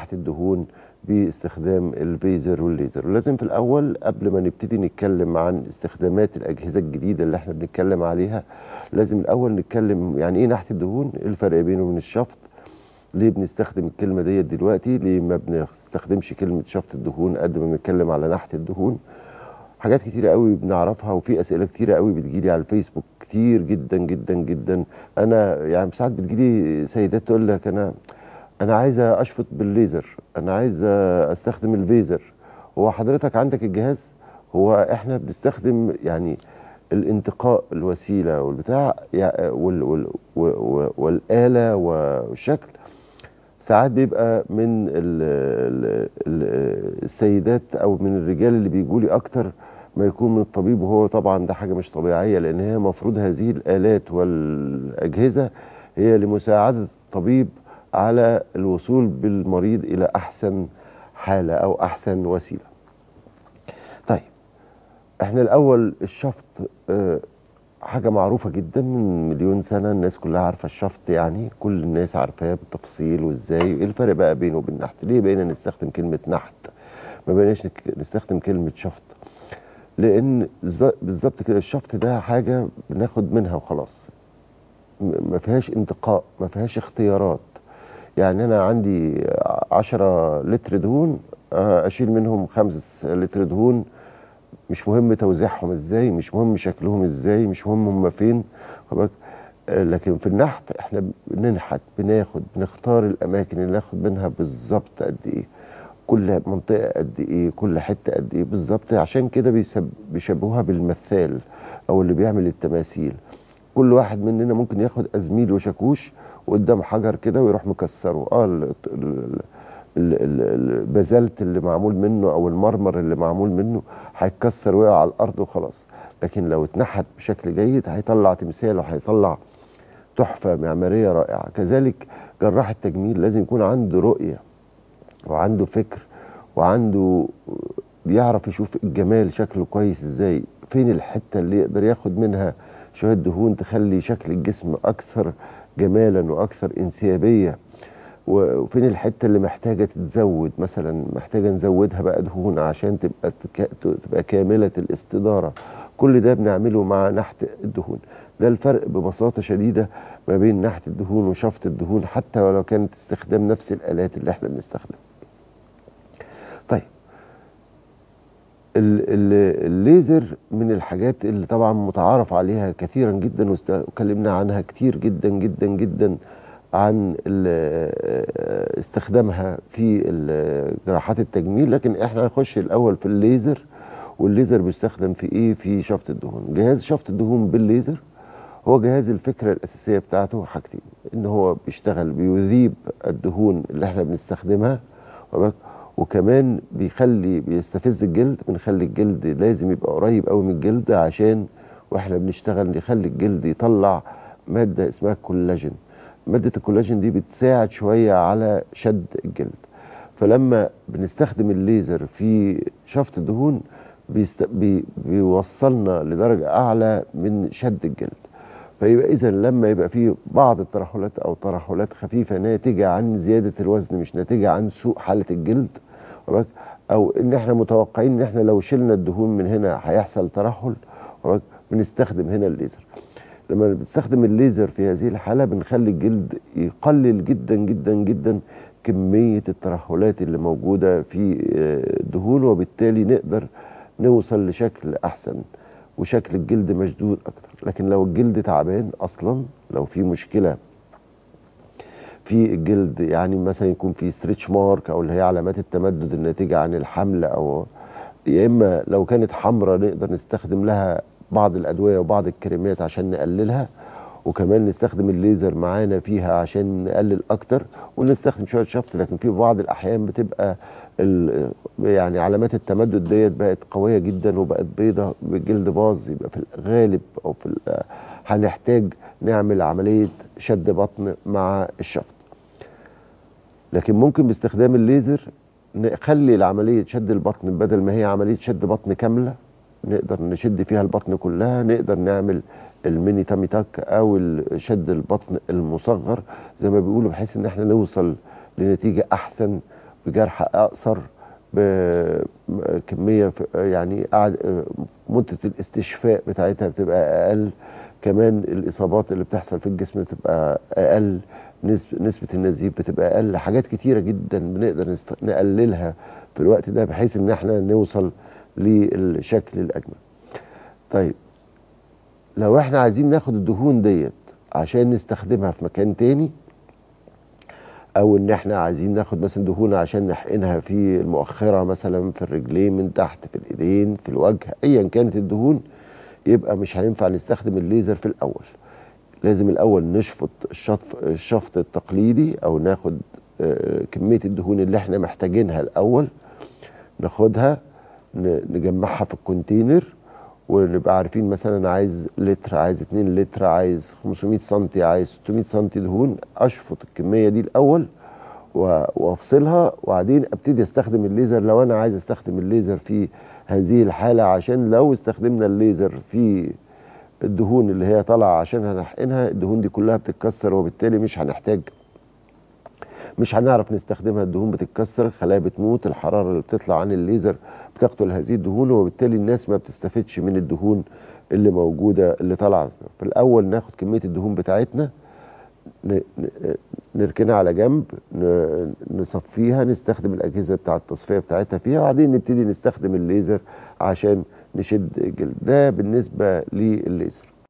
نحت الدهون باستخدام الفيزر والليزر ولازم في الاول قبل ما نبتدي نتكلم عن استخدامات الاجهزه الجديده اللي احنا بنتكلم عليها لازم الاول نتكلم يعني ايه نحت الدهون ايه الفرق بينه وبين الشفط ليه بنستخدم الكلمه ديت دلوقتي ليه ما بنستخدمش كلمه شفط الدهون قد ما بنتكلم على نحت الدهون حاجات كتيرة قوي بنعرفها وفي اسئله كتيرة قوي بتجيلي على الفيسبوك كتير جدا جدا جدا انا يعني ساعات بتجيلي سيدات تقول لك انا انا عايزه اشفط بالليزر انا عايزه استخدم الفيزر هو حضرتك عندك الجهاز هو احنا بنستخدم يعني الانتقاء الوسيله والبتاع يع- وال وال و- والاله والشكل ساعات بيبقى من ال ال ال السيدات او من الرجال اللي بيجوا لي اكتر ما يكون من الطبيب وهو طبعا ده حاجه مش طبيعيه لان هي المفروض هذه الالات والاجهزه هي لمساعده الطبيب على الوصول بالمريض الى احسن حاله او احسن وسيله. طيب احنا الاول الشفط آه، حاجه معروفه جدا من مليون سنه الناس كلها عارفه الشفط يعني كل الناس عارفاه بالتفصيل وازاي ايه الفرق بقى بينه وبين النحت ليه بقينا نستخدم كلمه نحت ما بقيناش نك- نستخدم كلمه شفط لان ز- بالظبط كده الشفط ده حاجه بناخد منها وخلاص م- ما فيهاش انتقاء ما فيهاش اختيارات يعني انا عندي 10 لتر دهون آه، اشيل منهم 5 لتر دهون مش مهم توزيعهم ازاي مش مهم شكلهم ازاي مش مهم هم فين واخد بالك؟ آه، لكن في النحت احنا بننحت بناخد بنختار الاماكن اللي ناخد منها بالظبط قد ايه كل منطقه قد ايه كل حته قد ايه بالظبط عشان كده بيسب- بيشبهوها بالمثال او اللي بيعمل التماثيل كل واحد مننا ممكن ياخد ازميل وشاكوش قدام حجر كده ويروح مكسره اه ال- ال- ال- ال- ال- البازلت اللي معمول منه او المرمر اللي معمول منه هيتكسر ويقع على الارض وخلاص لكن لو اتنحت بشكل جيد هيطلع تمثال وهيطلع تحفه معماريه رائعه كذلك جراح التجميل لازم يكون عنده رؤيه وعنده فكر وعنده بيعرف يشوف الجمال شكله كويس ازاي فين الحته اللي يقدر ياخد منها شويه دهون تخلي شكل الجسم اكثر جمالا واكثر انسيابيه وفين الحته اللي محتاجه تتزود مثلا محتاجه نزودها بقى دهون عشان تبقى تك- تبقى كامله الاستداره كل ده بنعمله مع نحت الدهون ده الفرق ببساطه شديده ما بين نحت الدهون وشفط الدهون حتى ولو كانت استخدام نفس الالات اللي احنا بنستخدمها طيب ال- ال- الليزر من الحاجات اللي طبعا متعارف عليها كثيرا جدا واست- واتكلمنا عنها كتير جدا جدا جدا عن ال- استخدامها في ال- جراحات التجميل لكن احنا هنخش الاول في الليزر والليزر بيستخدم في ايه في شفط الدهون جهاز شفط الدهون بالليزر هو جهاز الفكره الاساسيه بتاعته حاجتين ان هو بيشتغل بيذيب الدهون اللي احنا بنستخدمها واخد بالك؟ وكمان بيخلي بيستفز الجلد بنخلي الجلد لازم يبقى قريب قوي من الجلد عشان واحنا بنشتغل نخلي الجلد يطلع ماده اسمها كولاجين ماده الكولاجين دي بتساعد شويه على شد الجلد فلما بنستخدم الليزر في شفط الدهون بيست... بي... بيوصلنا لدرجه اعلى من شد الجلد فيبقى اذا لما يبقى في بعض الترهلات او ترهلات خفيفه ناتجه عن زياده الوزن مش ناتجه عن سوء حاله الجلد واخد بالك؟ او ان احنا متوقعين ان احنا لو شلنا الدهون من هنا هيحصل ترهل واخد بالك؟ بنستخدم هنا الليزر لما بنستخدم الليزر في هذه الحاله بنخلي الجلد يقلل جدا جدا جدا كميه الترهلات اللي موجوده في آه، الدهون وبالتالي نقدر نوصل لشكل احسن وشكل الجلد مشدود اكتر لكن لو الجلد تعبان اصلا لو في مشكله في الجلد يعني مثلا يكون في ستريتش مارك او اللي هي علامات التمدد الناتجه عن الحمل او يا اما لو كانت حمراء نقدر نستخدم لها بعض الادويه وبعض الكريمات عشان نقللها وكمان نستخدم الليزر معانا فيها عشان نقلل اكتر ونستخدم شويه شفط لكن في بعض الاحيان بتبقى ال- يعني علامات التمدد ديت بقت قويه جدا وبقت بيضه بالجلد باظ يبقى في الغالب او في ال- هنحتاج نعمل عمليه شد بطن مع الشفط لكن ممكن باستخدام الليزر نخلي العملية شد البطن بدل ما هي عملية شد بطن كاملة نقدر نشد فيها البطن كلها نقدر نعمل الميني تامي تاك او ال- شد البطن المصغر زي ما بيقولوا بحيث ان احنا نوصل لنتيجة احسن بجرح اقصر بكميه يعني قعد مده الاستشفاء بتاعتها بتبقى اقل كمان الاصابات اللي بتحصل في الجسم بتبقى اقل نسبه نسبه النزيف بتبقى اقل حاجات كتيره جدا بنقدر نست... نقللها في الوقت ده بحيث ان احنا نوصل للشكل الاجمل طيب لو احنا عايزين ناخد الدهون ديت عشان نستخدمها في مكان تاني او ان احنا عايزين ناخد مثلا دهون عشان نحقنها في المؤخره مثلا في الرجلين من تحت في الايدين في الوجه ايا كانت الدهون يبقى مش هينفع نستخدم الليزر في الاول لازم الاول نشفط الشطف الشفط التقليدي او ناخد كميه الدهون اللي احنا محتاجينها الاول ناخدها نجمعها في الكونتينر ونبقى عارفين مثلا انا عايز لتر عايز 2 لتر عايز 500 سم عايز 600 سم دهون اشفط الكميه دي الاول وافصلها وبعدين ابتدي استخدم الليزر لو انا عايز استخدم الليزر في هذه الحاله عشان لو استخدمنا الليزر في الدهون اللي هي طالعه عشان هنحقنها الدهون دي كلها بتتكسر وبالتالي مش هنحتاج مش هنعرف نستخدمها الدهون بتتكسر الخلايا بتموت الحراره اللي بتطلع عن الليزر بتقتل هذه الدهون وبالتالي الناس ما بتستفدش من الدهون اللي موجوده اللي طالعه في الاول ناخد كميه الدهون بتاعتنا نركنها على جنب نصفيها نستخدم الاجهزه بتاعه التصفيه بتاعتها فيها وبعدين نبتدي نستخدم الليزر عشان نشد الجلد ده بالنسبه للليزر